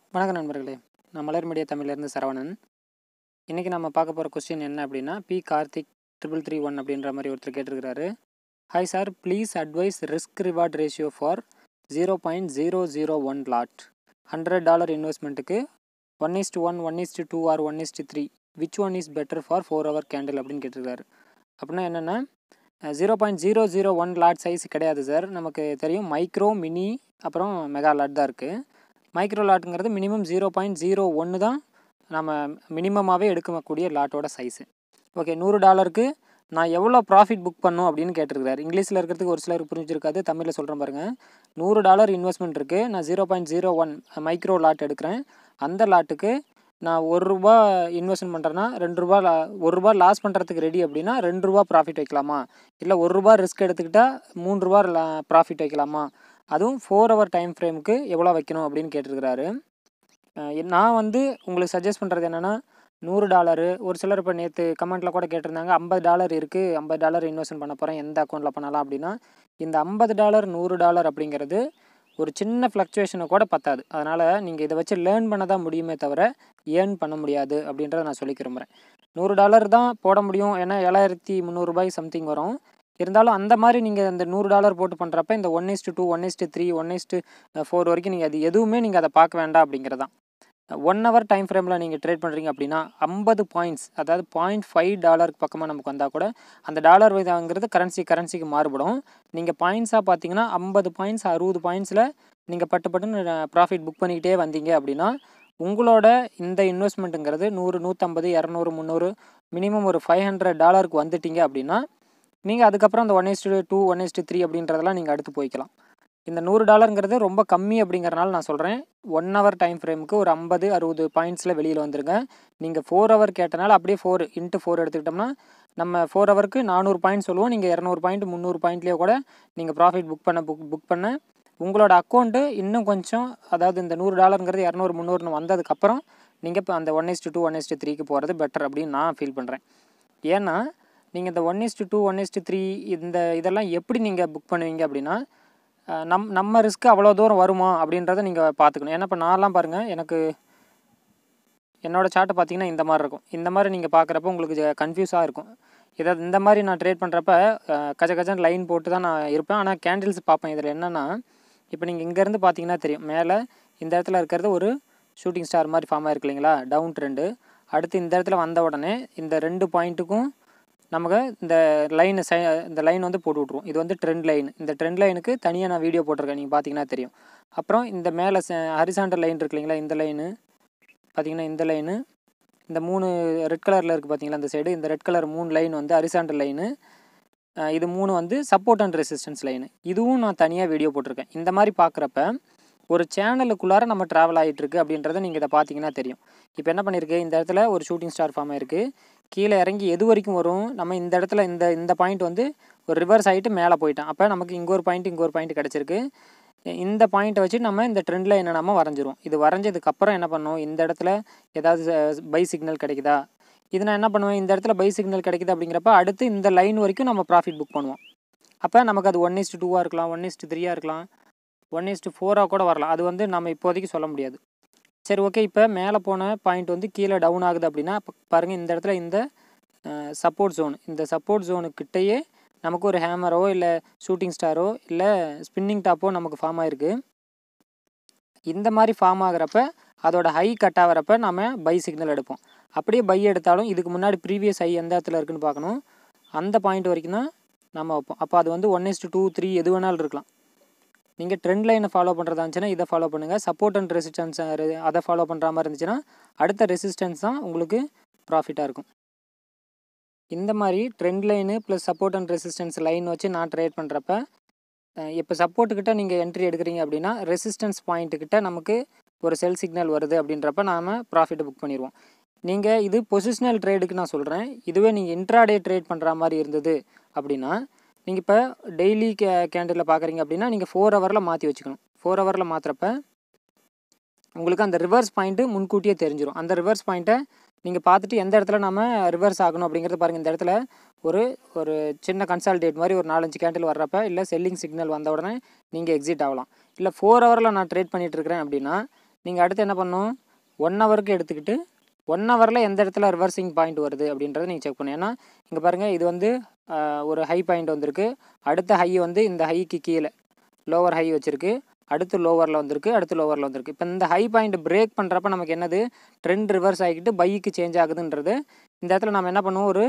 வணக்கம் நண்பர்களே நான் மலர் மீடியா தமிழ்லேருந்து சரவணன் இன்றைக்கி நம்ம பார்க்க போகிற கொஸ்டின் என்ன அப்படின்னா P Karthik triple three one அப்படின்ற மாதிரி ஒருத்தர் கேட்டிருக்கிறாரு hi sir please advise risk reward ratio for zero point zero zero one lot hundred dollar இன்வெஸ்ட்மெண்ட்டுக்கு one is to one one is to two or one is to three which one is better for four hour candle அப்படின்னு கேட்டிருக்காரு அப்படின்னா என்னென்னா zero point zero zero one lot size கிடையாது sir நமக்கு தெரியும் micro mini அப்புறம் mega lot தான் இருக்குது மைக்ரோ லாட்டுங்கிறது மினிமம் ஜீரோ பாயிண்ட் ஜீரோ ஒன்று தான் நம்ம மினிமமாகவே எடுக்கக்கூடிய லாட்டோட சைஸு ஓகே நூறு டாலருக்கு நான் எவ்வளோ ப்ராஃபிட் புக் பண்ணும் அப்படின்னு கேட்டிருக்காரு இங்கிலீஷில் இருக்கிறதுக்கு ஒரு சிலருக்கு புரிஞ்சிருக்காது தமிழில் சொல்கிறேன் பாருங்கள் நூறு டாலர் இன்வெஸ்ட்மெண்ட் இருக்குது நான் zero point zero one micro lot எடுக்கிறேன் அந்த லாட்டுக்கு நான் ஒரு ரூபா இன்வெஸ்ட்மெண்ட் பண்ணுறேன்னா ரெண்டு ரூபா லா ஒரு ரூபா லாஸ் பண்ணுறதுக்கு ரெடி அப்படின்னா ரெண்டு ரூபா ப்ராஃபிட் வைக்கலாமா இல்லை ஒரு ரூபா ரிஸ்க் எடுத்துக்கிட்டால் மூணு ரூபா ப்ராஃபிட் வைக்கலாமா அதுவும் ஃபோர் ஹவர் டைம் ஃப்ரேமுக்கு எவ்வளோ வைக்கணும் அப்படின்னு கேட்டிருக்கிறாரு அஹ் நான் வந்து உங்களுக்கு சஜஸ்ட் பண்ணுறது என்னென்னா நூறு டாலரு ஒரு சிலர் இப்போ நேற்று கமெண்ட்டில் கூட கேட்டிருந்தாங்க ஐம்பது டாலர் இருக்குது ஐம்பது டாலர் இன்வெஸ்ட்மெண்ட் பண்ண போகிறேன் எந்த அக்கௌண்ட்டில் பண்ணலாம் அப்படின்னா இந்த ஐம்பது டாலர் நூறு டாலர் அப்படிங்கிறது ஒரு சின்ன ஃப்ளக்சுவேஷனை கூட பத்தாது அதனால் நீங்கள் இதை வச்சு லேர்ன் பண்ண தான் முடியுமே தவிர ஏர்ன் பண்ண முடியாது அப்படின்றத நான் சொல்லி விரும்புகிறேன் நூறு டாலர் தான் போட முடியும் ஏன்னா ஏழாயிரத்தி முந்நூறுபாய் சம்திங் வரும் இருந்தாலும் அந்த மாதிரி நீங்கள் அந்த நூறு டாலர் போட்டு பண்ணுறப்ப இந்த one is to two one is to three one is to four வரைக்கும் நீங்கள் அது எதுவுமே நீங்கள் அதை பார்க்க வேண்டாம் அப்படிங்கிறதான் ஒன் ஹவர் டைம் ஃப்ரேமில் நீங்கள் ட்ரேட் பண்ணுறீங்க அப்படின்னா ஐம்பது பாயிண்ட்ஸ் அதாவது பாயிண்ட் ஃபைவ் டாலருக்கு பக்கமாக நமக்கு வந்தால் கூட அந்த டாலர் விதங்கிறது கரன்சி கரன்சிக்கு மாறுபடும் நீங்கள் பாயிண்ட்ஸாக பார்த்தீங்கன்னா ஐம்பது பாயிண்ட்ஸ் அறுபது பாயிண்ட்ஸில் நீங்கள் பட்டு பட்டுன்னு ப்ராஃபிட் புக் பண்ணிக்கிட்டே வந்தீங்க அப்படின்னா உங்களோட இந்த இன்வெஸ்ட்மெண்ட்டுங்கிறது நூறு நூற்றம்பது இரநூறு முந்நூறு மினிமம் ஒரு ஃபைவ் ஹண்ட்ரட் டாலருக்கு வந்துட்டீங்க அப்படின்னா நீங்கள் அதுக்கப்புறம் அந்த one is to two one is to three அப்படின்றதெல்லாம் நீங்கள் அடுத்து போய்க்கலாம் இந்த நூறு டாலருங்கிறது ரொம்ப கம்மி அப்படிங்கிறனால நான் சொல்கிறேன் ஒன் ஹவர் டைம் ஃப்ரேமுக்கு ஒரு ஐம்பது அறுபது பாயிண்ட்ஸில் வெளியில் வந்துருங்க நீங்கள் ஃபோர் ஹவர் கேட்டனால அப்படியே ஃபோர் இன்ட்டு ஃபோர் எடுத்துக்கிட்டோம்னா நம்ம ஃபோர் ஹவருக்கு நானூறு பாயிண்ட் சொல்லுவோம் நீங்கள் இரநூறு பாயிண்ட் முந்நூறு பாயிண்ட்லேயே கூட நீங்கள் ப்ராஃபிட் புக் பண்ண புக் புக் பண்ண உங்களோட அக்கௌண்ட்டு இன்னும் கொஞ்சம் அதாவது இந்த நூறு டாலருங்கிறது இரநூறு முந்நூறுன்னு வந்ததுக்கப்புறம் நீங்கள் இப்போ அந்த one is to two one is to த்ரீக்கு போகிறது பெட்டர் அப்படின்னு நான் ஃபீல் பண்ணுறேன் ஏன்னா நீங்கள் இந்த one is to two one is to three இந்த இதெல்லாம் எப்படி நீங்கள் புக் பண்ணுவீங்க அப்படின்னா நம் நம்ம ரிஸ்க்கு அவ்வளோ தூரம் வருமா அப்படின்றத நீங்கள் பார்த்துக்கணும் ஏன்னா இப்போ நான்லாம் பாருங்கள் எனக்கு என்னோடய சார்ட்டை பார்த்தீங்கன்னா இந்த மாதிரி இருக்கும் இந்த மாதிரி நீங்கள் பார்க்குறப்ப உங்களுக்கு கன்ஃபியூஸாக இருக்கும் இதை இந்த மாதிரி நான் ட்ரேட் பண்ணுறப்ப கஜ கஜன் லைன் போட்டு தான் நான் இருப்பேன் ஆனால் கேண்டில்ஸ் பார்ப்பேன் இதில் என்னென்னா இப்போ நீங்கள் இங்கேருந்து பார்த்தீங்கன்னா தெரியும் மேலே இந்த இடத்துல இருக்கிறது ஒரு ஷூட்டிங் ஸ்டார் மாதிரி ஃபார்ம் ஆயிருக்கு இல்லைங்களா டவுன் ட்ரெண்டு அடுத்து இந்த இடத்துல வந்த உடனே இந்த ரெண்டு பாயிண்ட்டுக்கும் நமக்கு இந்த லைன் சை இந்த லைன் வந்து போட்டு விட்ருவோம் இது வந்து ட்ரெண்ட் லைன் இந்த ட்ரெண்ட் லைனுக்கு தனியாக நான் வீடியோ போட்டிருக்கேன் நீங்கள் பார்த்தீங்கன்னா தெரியும் அப்புறம் இந்த மேலே ஹரிசாண்டல் லைன் இருக்கு இல்லைங்களா இந்த லைனு பார்த்தீங்கன்னா இந்த லைனு இந்த மூணு ரெட் கலரில் இருக்குது பார்த்தீங்களா இந்த சைடு இந்த ரெட் கலர் மூணு லைன் வந்து ஹரிசாண்டல் லைனு இது மூணு வந்து சப்போர்ட் அண்ட் ரெசிஸ்டன்ஸ் லைனு இதுவும் நான் தனியாக வீடியோ போட்டிருக்கேன் இந்த மாதிரி பார்க்குறப்ப ஒரு சேனலுக்குள்ளார நம்ம ட்ராவல் ஆகிட்டுருக்கு அப்படின்றத நீங்கள் இதை பார்த்தீங்கன்னா தெரியும் இப்போ என்ன பண்ணியிருக்கு இந்த இடத்துல ஒரு ஷூட்டிங் ஸ்டார் ஃபார்ம் ஆயிருக்கு கீழே இறங்கி எது வரைக்கும் வரும் நம்ம இந்த இடத்துல இந்த இந்த பாயிண்ட் வந்து ஒரு ரிவர்ஸ் ஆகிட்டு மேலே போயிட்டோம் அப்போ நமக்கு இங்கே ஒரு பாயிண்ட் இங்கே ஒரு பாயிண்ட் கிடச்சிருக்கு இந்த பாயிண்ட்டை வச்சு நம்ம இந்த ட்ரெண்டில் என்ன நம்ம வரைஞ்சிரும் இது வரைஞ்சதுக்கப்புறம் என்ன பண்ணுவோம் இந்த இடத்துல ஏதாவது பை சிக்னல் கிடைக்குதா இது நான் என்ன பண்ணுவேன் இந்த இடத்துல பை சிக்னல் கிடைக்குது அப்படிங்கிறப்ப அடுத்து இந்த லைன் வரைக்கும் நம்ம ப்ராஃபிட் புக் பண்ணுவோம் அப்போ நமக்கு அது ஒன் இஸ்ட்டு டூவாக இருக்கலாம் ஒன் இஸ்ட்டு த்ரீயாக இருக்கலாம் ஒன் இஸ்ட்டு ஃபோராக கூட வரலாம் அது வந்து நம்ம இப்போதைக்கு சொல்ல முடியாது சரி ஓகே இப்போ மேலே போன பாயிண்ட் வந்து கீழே டவுன் ஆகுது அப்படின்னா பாருங்கள் இந்த இடத்துல இந்த சப்போர்ட் ஜோன் இந்த சப்போர்ட் ஜோனுக்கிட்டேயே நமக்கு ஒரு ஹேமரோ இல்லை ஷூட்டிங் ஸ்டாரோ இல்லை ஸ்பின்னிங் டாப்போ நமக்கு ஃபார்ம் ஆகிருக்கு இந்த மாதிரி ஃபார்ம் ஆகிறப்ப அதோட ஹை கட் ஆகிறப்ப நம்ம பை சிக்னல் எடுப்போம் அப்படியே பை எடுத்தாலும் இதுக்கு முன்னாடி ப்ரீவியஸ் ஹை எந்த இடத்துல இருக்குன்னு பார்க்கணும் அந்த பாயிண்ட் வரைக்கும் தான் நம்ம வைப்போம் அப்போ அது வந்து ஒன் இஸ்ட்டு டூ த்ரீ எது வேணாலும் இருக்கலாம் நீங்கள் ட்ரெண்ட் லைனை ஃபாலோ பண்ணுறதா இருந்துச்சுன்னா இதை ஃபாலோ பண்ணுங்கள் சப்போர்ட் அண்ட் ரெசிஸ்டன்ஸ் அதை ஃபாலோ பண்ணுற மாதிரி இருந்துச்சுன்னா அடுத்த ரெசிஸ்டன்ஸ் தான் உங்களுக்கு ப்ராஃபிட்டாக இருக்கும் இந்த மாதிரி trend line plus support and resistance line வச்சு நான் ட்ரேட் பண்ணுறப்ப இப்போ சப்போர்ட்டுக்கிட்ட நீங்கள் என்ட்ரி எடுக்கிறீங்க அப்படின்னா ரெசிஸ்டன்ஸ் பாயிண்ட்டுக்கிட்ட நமக்கு ஒரு செல் சிக்னல் வருது அப்படின்றப்ப நாம் ப்ராஃபிட்டை புக் பண்ணிடுவோம் நீங்கள் இது பொசிஷனல் ட்ரேடுக்கு நான் சொல்கிறேன் இதுவே நீங்கள் இன்ட்ராடே ட்ரேட் பண்ணுற மாதிரி இருந்தது அப்படின்னா நீங்கள் இப்போ டெய்லி கே கேண்டில் பார்க்குறீங்க அப்படின்னா நீங்கள் ஃபோர் ஹவரில் மாற்றி வச்சுக்கணும் ஃபோர் ஹவரில் மாற்றுறப்ப உங்களுக்கு அந்த ரிவர்ஸ் பாயிண்ட்டு முன்கூட்டியே தெரிஞ்சிடும் அந்த ரிவர்ஸ் பாயிண்ட்டை நீங்கள் பார்த்துட்டு எந்த இடத்துல நம்ம ரிவர்ஸ் ஆகணும் அப்படிங்கிறது பாருங்கள் இந்த இடத்துல ஒரு ஒரு சின்ன கன்சால்டேட் மாதிரி ஒரு நாலஞ்சு கேண்டில் வர்றப்ப இல்லை செல்லிங் சிக்னல் வந்த உடனே நீங்கள் எக்ஸிட் ஆகலாம் இல்லை ஃபோர் ஹவரில் நான் ட்ரேட் பண்ணிகிட்டு இருக்கிறேன் அப்படின்னா நீங்கள் அடுத்து என்ன பண்ணணும் ஒன் ஹவருக்கு எடுத்துக்கிட்டு ஒன் ஹவரில் எந்த இடத்துல ரிவர்சிங் பாயிண்ட் வருது அப்படின்றத நீங்கள் செக் பண்ணணும் ஏன்னா இங்கே பாருங்கள் இது வந்து ஆஹ், ஒரு ஹை பாயிண்ட் வந்திருக்கு அடுத்த ஹை வந்து இந்த ஹைக்கு கீழே லோவர் ஹை வச்சுருக்கு அடுத்து லோவரில் வந்திருக்கு அடுத்து லோவரில் வந்திருக்கு இப்போ இந்த ஹை பாயிண்ட் பிரேக் பண்ணுறப்ப நமக்கு என்னது ட்ரெண்ட் ரிவர்ஸ் ஆகிக்கிட்டு பைக்கு சேஞ்ச் ஆகுதுன்றது இந்த இடத்துல நம்ம என்ன பண்ணுவோம் ஒரு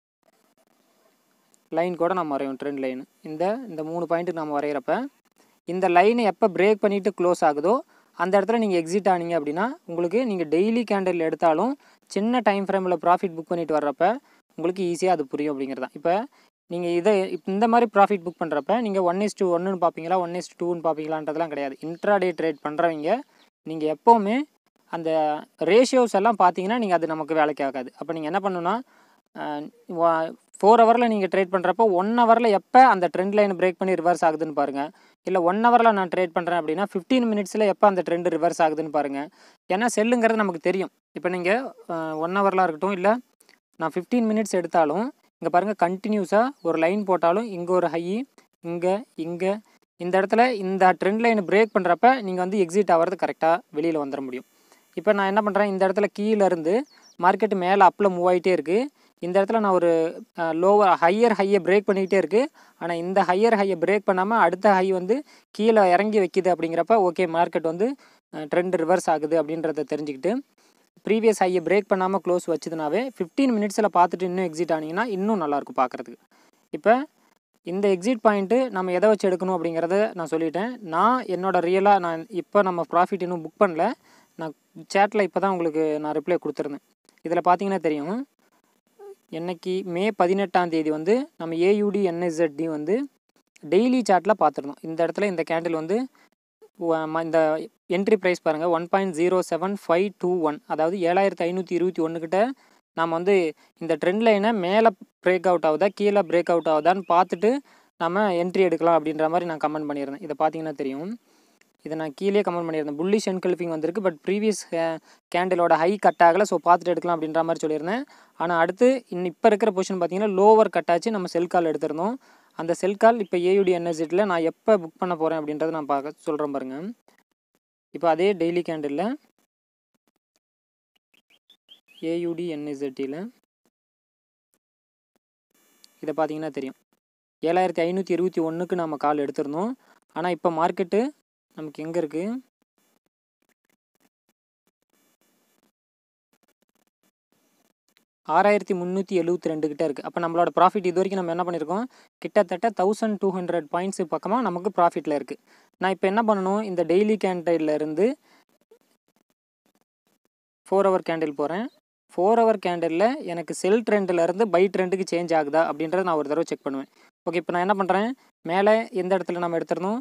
லைன் கூட நம்ம வரைவோம் ட்ரெண்ட் லைன் இந்த இந்த மூணு பாயிண்ட்டுக்கு நம்ம வரைகிறப்ப இந்த லைனை எப்போ பிரேக் பண்ணிவிட்டு க்ளோஸ் ஆகுதோ அந்த இடத்துல நீங்கள் எக்ஸிட் ஆனீங்க அப்படின்னா உங்களுக்கு நீங்கள் டெய்லி கேண்டில் எடுத்தாலும் சின்ன டைம் ஃப்ரேமில் ப்ராஃபிட் புக் பண்ணிட்டு வர்றப்ப உங்களுக்கு ஈஸியாக அது புரியும் அப்படிங்கிறது தான் இப்போ நீங்கள் இதை இப்ப இந்த மாதிரி ப்ராஃபிட் புக் பண்ணுறப்ப நீங்கள் ஒன் இஸ் டூ ஒன்றுன்னு பார்ப்பீங்களா ஒன் இஸ் டூன்னு பார்ப்பீங்களான்றதுலாம் கிடையாது இன்ட்ராடே ட்ரேட் பண்ணுறவங்க நீங்கள் எப்போவுமே அந்த ரேஷியோஸ் எல்லாம் பார்த்தீங்கன்னா நீங்கள் அது நமக்கு வேலைக்கு ஆகாது அப்போ நீங்கள் என்ன பண்ணணும்னா ஃபோர் ஹவரில் நீங்கள் ட்ரேட் பண்ணுறப்போ ஒன் ஹவரில் எப்போ அந்த ட்ரெண்ட் லைன் பிரேக் பண்ணி ரிவர்ஸ் ஆகுதுன்னு பாருங்கள் இல்லை ஒன் ஹவரில் நான் ட்ரேட் பண்ணுறேன் அப்படின்னா ஃபிஃப்டீன் மினிட்ஸில் எப்போ அந்த ட்ரெண்ட் ரிவர்ஸ் ஆகுதுன்னு பாருங்கள் ஏன்னா செல்லுங்கிறது நமக்கு தெரியும் இப்போ நீங்கள் ஒன் ஹவர்லாம் இருக்கட்டும் இல்லை நான் ஃபிஃப்டீன் மினிட்ஸ் எடுத்தாலும் இங்கே பாருங்கள் கண்டினியூஸாக ஒரு லைன் போட்டாலும் இங்கே ஒரு ஹை இங்கே இங்கே இந்த இடத்துல இந்த ட்ரெண்ட் லைன் பிரேக் பண்ணுறப்ப நீங்கள் வந்து எக்ஸிட் ஆகிறது கரெக்டாக வெளியில் வந்துட முடியும் இப்போ நான் என்ன பண்ணுறேன் இந்த இடத்துல கீழே இருந்து மார்க்கெட் மேலே அப்பில் மூவ் ஆகிட்டே இருக்குது இந்த இடத்துல நான் ஒரு லோவர் ஹையர் ஹையை பிரேக் பண்ணிக்கிட்டே இருக்குது ஆனால் இந்த ஹையர் ஹையை பிரேக் பண்ணாமல் அடுத்த ஹை வந்து கீழே இறங்கி வைக்கிது அப்படிங்கிறப்ப ஓகே மார்க்கெட் வந்து ட்ரெண்ட் ரிவர்ஸ் ஆகுது அப்படின்றத தெரிஞ்சுக்கிட்டு ப்ரீவியஸ் ஹையை பிரேக் பண்ணாமல் க்ளோஸ் வச்சதுனாவே ஃபிஃப்டீன் மினிட்ஸில் பார்த்துட்டு இன்னும் எக்ஸிட் ஆனீங்கன்னா இன்னும் நல்லாயிருக்கும் பார்க்குறதுக்கு இப்போ இந்த எக்ஸிட் பாயிண்ட்டு நம்ம எதை வச்சு எடுக்கணும் அப்படிங்கிறத நான் சொல்லிட்டேன் நான் என்னோட ரியலாக நான் இப்போ நம்ம ப்ராஃபிட் இன்னும் புக் பண்ணல நான் சேட்டில் இப்போ தான் உங்களுக்கு நான் ரிப்ளை கொடுத்துருந்தேன் இதில் பார்த்தீங்கன்னா தெரியும் என்னைக்கு மே பதினெட்டாம் தேதி வந்து நம்ம ஏயுடி என்எஸ்எட்டி வந்து டெய்லி சார்ட்டில் பார்த்துருந்தோம் இந்த இடத்துல இந்த கேண்டில் வந்து வ- ம- இந்த என்ட்ரி ப்ரைஸ் பாருங்கள் one point zero seven five two one அதாவது ஏழாயிரத்து ஐநூற்றி இருபத்தி ஒன்றுக்கிட்ட நாம் வந்து இந்த ட்ரெண்ட் லைனை மேலே பிரேக் அவுட் ஆகுதா கீழே பிரேக் அவுட் ஆகுதான்னு பார்த்துட்டு நம்ம என்ட்ரி எடுக்கலாம் அப்படின்ற மாதிரி நான் கமெண்ட் பண்ணியிருந்தேன் இதை பார்த்தீங்கன்னா தெரியும் இதை நான் கீழே கமெண்ட் பண்ணியிருந்தேன் புல்லிஷ் என்கல்ஃபிங் வந்திருக்கு பட் ப்ரீவியஸ் கேண்டிலோட ஹை கட் ஆகலை ஸோ பார்த்துட்டு எடுக்கலாம் அப்படின்ற மாதிரி சொல்லியிருந்தேன் ஆனால் அடுத்து இன்னும் இப்போ இருக்கிற பொசிஷன் பார்த்தீங்கன்னா லோவர் கட் ஆச்சு நம்ம செல் கால் எடுத்திருந்தோம் அந்த செல் கால் இப்போ ஏயுடி என்எஸ்ஜெட்டில் நான் எப்போ புக் பண்ண போகிறேன் அப்படின்றத நான் பார்க்க சொல்கிறேன் பாருங்க இப்போ அதே டெய்லி கேண்டிலில் ஏயுடி என்எஸ்ஜெட்டியில் இதை பார்த்தீங்கன்னா தெரியும் ஏழாயிரத்தி ஐநூற்றி இருபத்தி ஒன்றுக்கு நம்ம கால் எடுத்திருந்தோம் ஆனால் இப்போ மார்க்கெட்டு நமக்கு எங்கே இருக்குது ஆறாயிரத்தி முந்நூற்றி எழுபத்தி ரெண்டு கிட்ட இருக்குது அப்போ நம்மளோட ப்ராஃபிட் இது வரைக்கும் நம்ம என்ன பண்ணியிருக்கோம் கிட்டத்தட்ட தௌசண்ட் டூ ஹண்ட்ரட் பாயிண்ட்ஸ் பக்கமாக நமக்கு ப்ராஃபிட்டில் இருக்குது நான் இப்போ என்ன பண்ணணும் இந்த டெய்லி கேண்டில் இருந்து ஃபோர் ஹவர் கேண்டில் போகிறேன் ஃபோர் ஹவர் கேண்டிலில் எனக்கு செல் ட்ரெண்டில் பை ட்ரெண்டுக்கு சேஞ்ச் ஆகுதா அப்படின்றத நான் ஒரு தடவை செக் பண்ணுவேன் ஓகே இப்போ நான் என்ன பண்ணுறேன் மேலே எந்த இடத்துல நம்ம எடுத்திருந்தோம்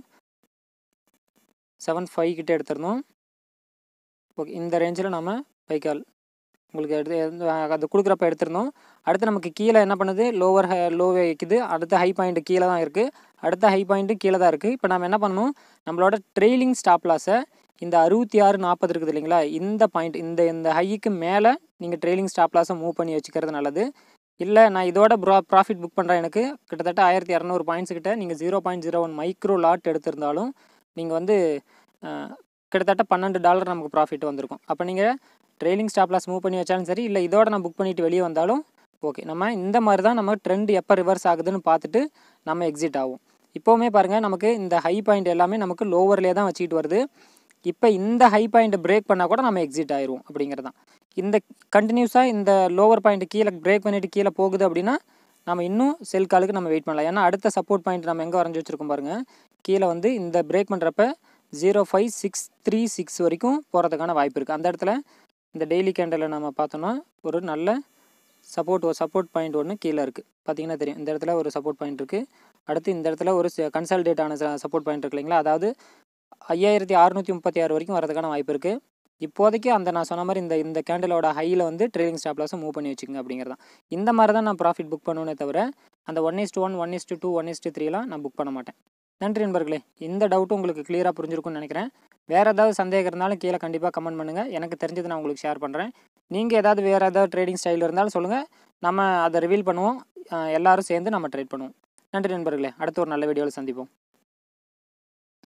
செவன் ஃபைவ் கிட்ட எடுத்திருந்தோம் ஓகே இந்த ரேஞ்சில் நம்ம பைக்கால் உங்களுக்கு எடுத்து எந்த- அது கொடுக்குறப்ப எடுத்திருந்தோம் அடுத்து நமக்கு கீழே என்ன பண்ணுது லோவர் ஹை லோ வைக்குது அடுத்த ஹை பாயிண்ட் கீழே தான் இருக்குது அடுத்த ஹை பாயிண்ட்டு கீழே தான் இருக்குது இப்போ நம்ம என்ன பண்ணணும் நம்மளோட ட்ரெயிலிங் ஸ்டாப் லாஸை இந்த அறுபத்தி ஆறு நாற்பது இருக்குது இல்லைங்களா இந்த பாயிண்ட் இந்த இந்த ஹைக்கு மேலே நீங்கள் ட்ரெயிலிங் ஸ்டாப் லாஸை மூவ் பண்ணி வச்சுக்கிறது நல்லது இல்லை நான் இதோட ப்ரா ப்ராஃபிட் புக் பண்ணுறேன் எனக்கு கிட்டத்தட்ட ஆயிரத்தி இரநூறு பாயிண்ட்ஸ் கிட்ட நீங்கள் zero point zero one micro lot எடுத்திருந்தாலும் நீங்கள் வந்து அஹ், கிட்டத்தட்ட பன்னெண்டு டாலர் நமக்கு ப்ராஃபிட் வந்திருக்கும் அப்போ நீங்கள் ட்ரெயிலிங் ஸ்டாப் லாஸ் மூவ் பண்ணி வச்சாலும் சரி இல்லை இதோட நான் புக் பண்ணிட்டு வெளியே வந்தாலும் ஓகே நம்ம இந்த மாதிரி தான் நம்ம ட்ரெண்ட் எப்போ ரிவர்ஸ் ஆகுதுன்னு பார்த்துட்டு நம்ம எக்ஸிட் ஆகும் இப்போவுமே பாருங்கள் நமக்கு இந்த ஹை பாயிண்ட் எல்லாமே நமக்கு லோவர்லேயே தான் வச்சுக்கிட்டு வருது இப்போ இந்த ஹை பாயிண்ட்டை பிரேக் பண்ணால் கூட நம்ம எக்ஸிட் ஆயிடுவோம் அப்படிங்கிறது தான் இந்த கண்டினியூஸாக இந்த லோவர் பாயிண்ட் கீழே பிரேக் பண்ணிட்டு கீழே போகுது அப்படின்னா நம்ம இன்னும் செல் காலுக்கு நம்ம வெயிட் பண்ணலாம் ஏன்னா அடுத்த சப்போர்ட் பாயிண்ட் நம்ம எங்கே வரைஞ்சி வச்சிருக்கோம் பாருங்கள் கீழே வந்து இந்த பிரேக் பண்ணுறப்ப zero five six three six வரைக்கும் போகிறதுக்கான வாய்ப்பு இருக்குது அந்த இடத்துல இந்த டெய்லி கேண்டலில் நம்ம பார்த்தோன்னா ஒரு நல்ல சப்போர்ட் சப்போர்ட் பாயிண்ட் ஒன்று கீழே இருக்குது பார்த்தீங்கன்னா தெரியும் இந்த இடத்துல ஒரு சப்போர்ட் பாயிண்ட் இருக்குது அடுத்து இந்த இடத்துல ஒரு கன்சல்டேட் ஆன சப்போர்ட் பாயிண்ட் இருக்கு இல்லைங்களா அதாவது ஐயாயிரத்தி அறுநூற்றி முப்பத்தி ஆறு வரைக்கும் வரதுக்கான வாய்ப்பு இருக்குது இப்போதைக்கு அந்த நான் சொன்ன மாதிரி இந்த இந்த கேண்டலோட ஹையில் வந்து ட்ரெயிலிங் ஸ்டாப் லாஸை மூவ் பண்ணி வச்சுக்கோங்க அப்படிங்கிறது தான் இந்த மாதிரி தான் நான் ப்ராஃபிட் புக் பண்ணுவேனே தவிர அந்த one is one one is two one is த்ரீலாம் நான் புக் பண்ண மாட்டேன் நன்றி நண்பர்களே இந்த டவுட்டும் உங்களுக்கு கிளியராக புரிஞ்சிருக்கும்னு நினைக்கிறேன் வேறு ஏதாவது சந்தேகம் இருந்தாலும் கீழே கண்டிப்பாக கமெண்ட் பண்ணுங்கள் எனக்கு தெரிஞ்சது நான் உங்களுக்கு ஷேர் பண்ணுறேன் நீங்கள் ஏதாவது வேறு ஏதாவது ட்ரேடிங் ஸ்டைல் இருந்தாலும் சொல்லுங்கள் நம்ம அதை ரிவீல் பண்ணுவோம் அஹ் எல்லாரும் சேர்ந்து நம்ம ட்ரேட் பண்ணுவோம் நன்றி நண்பர்களே அடுத்த ஒரு நல்ல வீடியோவில் சந்திப்போம்